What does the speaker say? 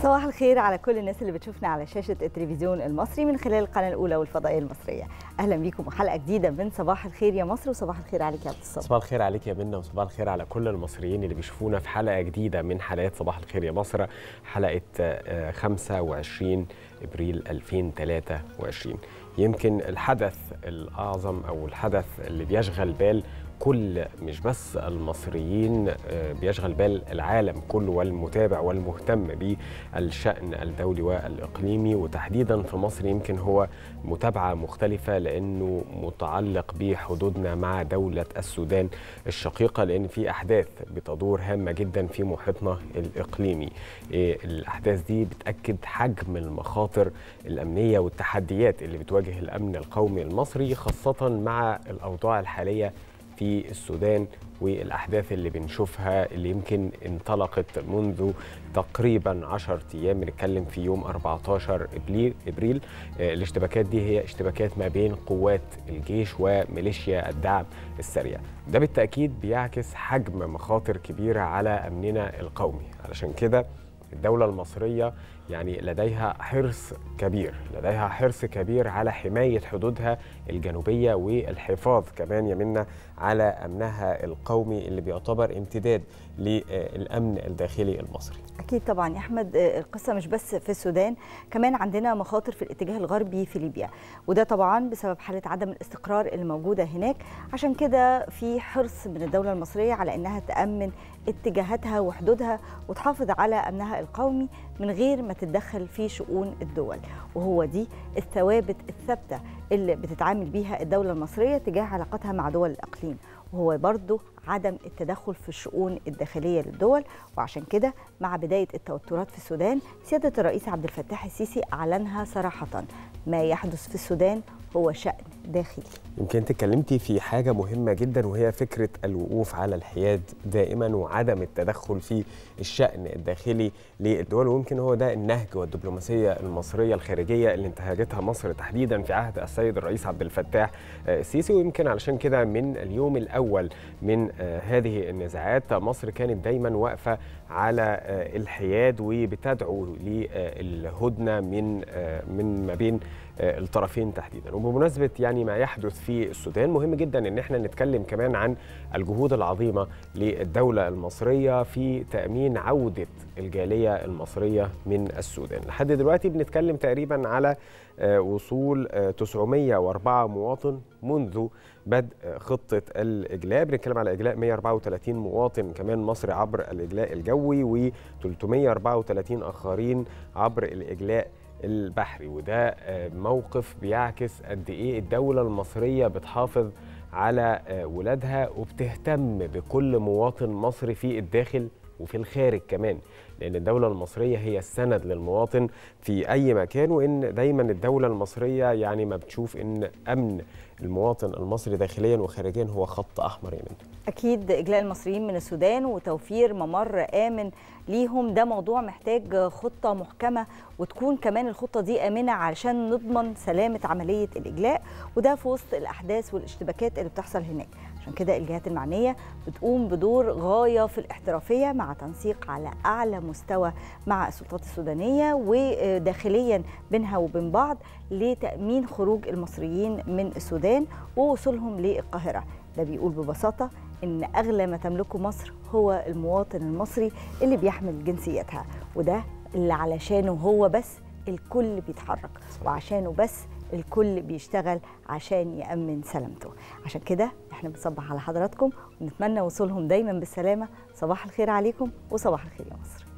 صباح الخير على كل الناس اللي بتشوفنا على شاشة التلفزيون المصري من خلال القناة الأولى والفضائية المصرية أهلا بيكم وحلقة جديدة من صباح الخير يا مصر وصباح الخير عليك يا عبد الصبر صباح الخير عليك يا منى وصباح الخير على كل المصريين اللي بيشوفونا في حلقة جديدة من حلقات صباح الخير يا مصر حلقة آه، 25 ابريل 2023 يمكن الحدث الأعظم أو الحدث اللي بيشغل بال كل مش بس المصريين آه، بيشغل بال العالم كله والمتابع والمهتم بالشأن الدولي والإقليمي وتحديدا في مصر يمكن هو متابعة مختلفة لأنه متعلق بحدودنا مع دولة السودان الشقيقة لأن في أحداث بتدور هامة جدا في محيطنا الإقليمي إيه، الأحداث دي بتأكد حجم المخاطر الأمنية والتحديات اللي بتواجه الأمن القومي المصري خاصة مع الأوضاع الحالية في السودان والاحداث اللي بنشوفها اللي يمكن انطلقت منذ تقريبا 10 ايام بنتكلم في يوم 14 ابريل ابريل آه، الاشتباكات دي هي اشتباكات ما بين قوات الجيش وميليشيا الدعم السريع ده بالتاكيد بيعكس حجم مخاطر كبيره على امننا القومي علشان كده الدولة المصرية يعني لديها حرص كبير لديها حرص كبير على حماية حدودها الجنوبية والحفاظ كمان يمنا على أمنها القومي اللي بيعتبر امتداد للأمن الداخلي المصري أكيد طبعا يا أحمد آه، القصة مش بس في السودان كمان عندنا مخاطر في الاتجاه الغربي في ليبيا وده طبعا بسبب حالة عدم الاستقرار اللي موجودة هناك عشان كده في حرص من الدولة المصرية على أنها تأمن اتجاهاتها وحدودها وتحافظ على أمنها القومي من غير ما تتدخل في شؤون الدول وهو دي الثوابت الثابتة اللي بتتعامل بيها الدولة المصرية تجاه علاقتها مع دول الإقليم وهو برضه عدم التدخل في الشؤون الداخلية للدول وعشان كده مع بداية التوترات في السودان سيادة الرئيس عبد الفتاح السيسي أعلنها صراحة ما يحدث في السودان هو شأن داخلي يمكن انت اتكلمتي في حاجة مهمة جدا وهي فكرة الوقوف على الحياد دائما وعدم التدخل في الشأن الداخلي للدول ويمكن هو ده النهج والدبلوماسية المصرية الخارجية اللي انتهجتها مصر تحديدا في عهد السيد الرئيس عبد الفتاح آه، السيسي ويمكن علشان كده من اليوم الأول من آه، هذه النزاعات مصر كانت دايما واقفة على آه، الحياد وبتدعو للهدنة من آه، من ما بين آه، الطرفين تحديدا وبمناسبه يعني ما يحدث في السودان مهم جدا ان احنا نتكلم كمان عن الجهود العظيمه للدوله المصريه في تامين عوده الجاليه المصريه من السودان لحد دلوقتي بنتكلم تقريبا على آه، وصول آه، 904 مواطن منذ بدء آه، خطه الاجلاء بنتكلم على اجلاء 134 مواطن كمان مصري عبر الاجلاء الجوي و 334 اخرين عبر الاجلاء البحري وده آه، موقف بيعكس قد ايه الدوله المصريه بتحافظ على آه، ولادها وبتهتم بكل مواطن مصري في الداخل وفي الخارج كمان لان الدوله المصريه هي السند للمواطن في اي مكان وان دايما الدوله المصريه يعني ما بتشوف ان امن المواطن المصري داخليا وخارجيا هو خط احمر يعني أكيد إجلاء المصريين من السودان وتوفير ممر آمن ليهم ده موضوع محتاج خطة محكمة وتكون كمان الخطة دي آمنة علشان نضمن سلامة عملية الإجلاء وده في وسط الأحداث والاشتباكات اللي بتحصل هناك عشان كده الجهات المعنية بتقوم بدور غاية في الاحترافية مع تنسيق على أعلى مستوى مع السلطات السودانية وداخليا بينها وبين بعض لتأمين خروج المصريين من السودان ووصولهم للقاهرة ده بيقول ببساطة إن أغلى ما تملكه مصر هو المواطن المصري اللي بيحمل جنسيتها وده اللي علشانه هو بس الكل بيتحرك وعشانه بس الكل بيشتغل عشان يأمن سلامته عشان كده احنا بنصبح على حضراتكم ونتمنى وصولهم دايما بالسلامة صباح الخير عليكم وصباح الخير يا مصر